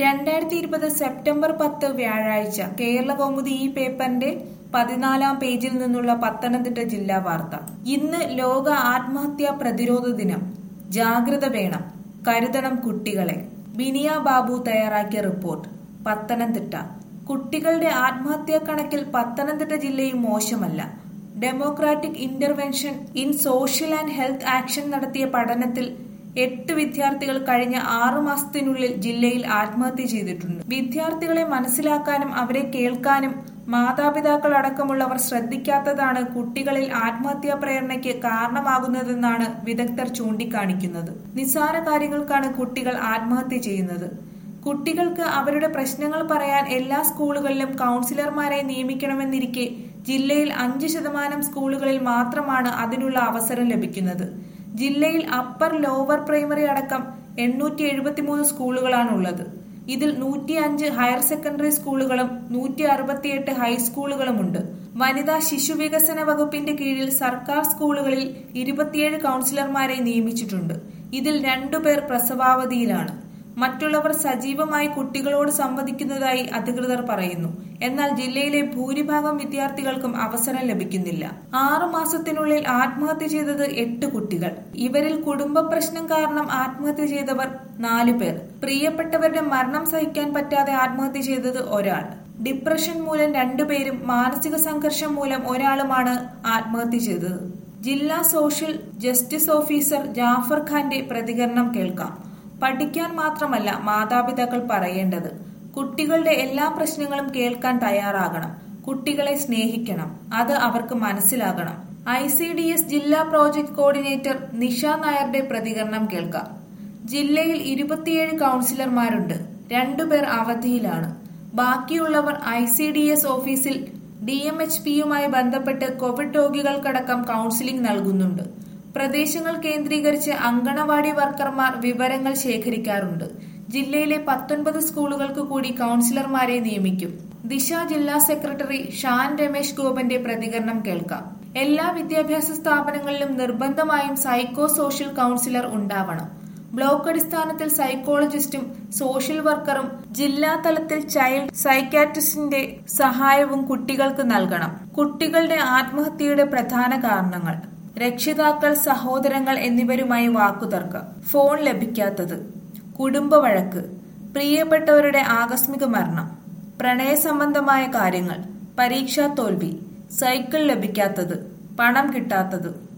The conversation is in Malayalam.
രണ്ടായിരത്തി ഇരുപത് സെപ്റ്റംബർ പത്ത് വ്യാഴാഴ്ച കേരള കൗമുദി ഈ പേപ്പറിന്റെ പതിനാലാം പേജിൽ നിന്നുള്ള പത്തനംതിട്ട ജില്ലാ വാർത്ത ഇന്ന് ലോക ആത്മഹത്യാ പ്രതിരോധ ദിനം ജാഗ്രത വേണം കരുതണം കുട്ടികളെ ബിനിയ ബാബു തയ്യാറാക്കിയ റിപ്പോർട്ട് പത്തനംതിട്ട കുട്ടികളുടെ ആത്മഹത്യാ കണക്കിൽ പത്തനംതിട്ട ജില്ലയും മോശമല്ല democratic intervention in social and health action നടത്തിയ പഠനത്തിൽ എട്ട് വിദ്യാർത്ഥികൾ കഴിഞ്ഞ ആറു മാസത്തിനുള്ളിൽ ജില്ലയിൽ ആത്മഹത്യ ചെയ്തിട്ടുണ്ട് വിദ്യാർത്ഥികളെ മനസ്സിലാക്കാനും അവരെ കേൾക്കാനും മാതാപിതാക്കൾ അടക്കമുള്ളവർ ശ്രദ്ധിക്കാത്തതാണ് കുട്ടികളിൽ ആത്മഹത്യാ പ്രേരണയ്ക്ക് കാരണമാകുന്നതെന്നാണ് വിദഗ്ധർ ചൂണ്ടിക്കാണിക്കുന്നത് നിസ്സാര കാര്യങ്ങൾക്കാണ് കുട്ടികൾ ആത്മഹത്യ ചെയ്യുന്നത് കുട്ടികൾക്ക് അവരുടെ പ്രശ്നങ്ങൾ പറയാൻ എല്ലാ സ്കൂളുകളിലും കൗൺസിലർമാരെ നിയമിക്കണമെന്നിരിക്കെ ജില്ലയിൽ അഞ്ച് ശതമാനം സ്കൂളുകളിൽ മാത്രമാണ് അതിനുള്ള അവസരം ലഭിക്കുന്നത് ജില്ലയിൽ അപ്പർ ലോവർ പ്രൈമറി അടക്കം എണ്ണൂറ്റി എഴുപത്തിമൂന്ന് സ്കൂളുകളാണുള്ളത് ഇതിൽ നൂറ്റി അഞ്ച് ഹയർ സെക്കൻഡറി സ്കൂളുകളും നൂറ്റി അറുപത്തിയെട്ട് ഹൈസ്കൂളുകളുമുണ്ട് വനിതാ ശിശു വികസന വകുപ്പിന്റെ കീഴിൽ സർക്കാർ സ്കൂളുകളിൽ ഇരുപത്തിയേഴ് കൗൺസിലർമാരെ നിയമിച്ചിട്ടുണ്ട് ഇതിൽ രണ്ടുപേർ പ്രസവാവധിയിലാണ് മറ്റുള്ളവർ സജീവമായി കുട്ടികളോട് സംവദിക്കുന്നതായി അധികൃതർ പറയുന്നു എന്നാൽ ജില്ലയിലെ ഭൂരിഭാഗം വിദ്യാർത്ഥികൾക്കും അവസരം ലഭിക്കുന്നില്ല ആറു മാസത്തിനുള്ളിൽ ആത്മഹത്യ ചെയ്തത് എട്ട് കുട്ടികൾ ഇവരിൽ കുടുംബ പ്രശ്നം കാരണം ആത്മഹത്യ ചെയ്തവർ നാലു പേർ പ്രിയപ്പെട്ടവരുടെ മരണം സഹിക്കാൻ പറ്റാതെ ആത്മഹത്യ ചെയ്തത് ഒരാൾ ഡിപ്രഷൻ മൂലം രണ്ടുപേരും മാനസിക സംഘർഷം മൂലം ഒരാളുമാണ് ആത്മഹത്യ ചെയ്തത് ജില്ലാ സോഷ്യൽ ജസ്റ്റിസ് ഓഫീസർ ജാഫർ ഖാന്റെ പ്രതികരണം കേൾക്കാം പഠിക്കാൻ മാത്രമല്ല മാതാപിതാക്കൾ പറയേണ്ടത് കുട്ടികളുടെ എല്ലാ പ്രശ്നങ്ങളും കേൾക്കാൻ തയ്യാറാകണം കുട്ടികളെ സ്നേഹിക്കണം അത് അവർക്ക് മനസ്സിലാകണം ഐ സി ഡി എസ് ജില്ലാ പ്രോജക്ട് കോർഡിനേറ്റർ നിഷ നായരുടെ പ്രതികരണം കേൾക്കാം ജില്ലയിൽ ഇരുപത്തിയേഴ് കൗൺസിലർമാരുണ്ട് രണ്ടുപേർ അവധിയിലാണ് ബാക്കിയുള്ളവർ ഐ സി ഡി എസ് ഓഫീസിൽ ഡി എം എച്ച് പിയുമായി ബന്ധപ്പെട്ട് കോവിഡ് രോഗികൾക്കടക്കം കൗൺസിലിംഗ് നൽകുന്നുണ്ട് പ്രദേശങ്ങൾ കേന്ദ്രീകരിച്ച് അങ്കണവാടി വർക്കർമാർ വിവരങ്ങൾ ശേഖരിക്കാറുണ്ട് ജില്ലയിലെ പത്തൊൻപത് സ്കൂളുകൾക്ക് കൂടി കൗൺസിലർമാരെ നിയമിക്കും ദിശ ജില്ലാ സെക്രട്ടറി ഷാൻ രമേശ് ഗോപന്റെ പ്രതികരണം കേൾക്കാം എല്ലാ വിദ്യാഭ്യാസ സ്ഥാപനങ്ങളിലും നിർബന്ധമായും സൈക്കോ സോഷ്യൽ കൗൺസിലർ ഉണ്ടാവണം ബ്ലോക്ക് അടിസ്ഥാനത്തിൽ സൈക്കോളജിസ്റ്റും സോഷ്യൽ വർക്കറും ജില്ലാ തലത്തിൽ ചൈൽഡ് സൈക്കാട്രിസ്റ്റിന്റെ സഹായവും കുട്ടികൾക്ക് നൽകണം കുട്ടികളുടെ ആത്മഹത്യയുടെ പ്രധാന കാരണങ്ങൾ രക്ഷിതാക്കൾ സഹോദരങ്ങൾ എന്നിവരുമായി വാക്കുതർക്കം ഫോൺ ലഭിക്കാത്തത് കുടുംബ വഴക്ക് പ്രിയപ്പെട്ടവരുടെ ആകസ്മിക മരണം പ്രണയ സംബന്ധമായ കാര്യങ്ങൾ പരീക്ഷാ തോൽവി സൈക്കിൾ ലഭിക്കാത്തത് പണം കിട്ടാത്തത്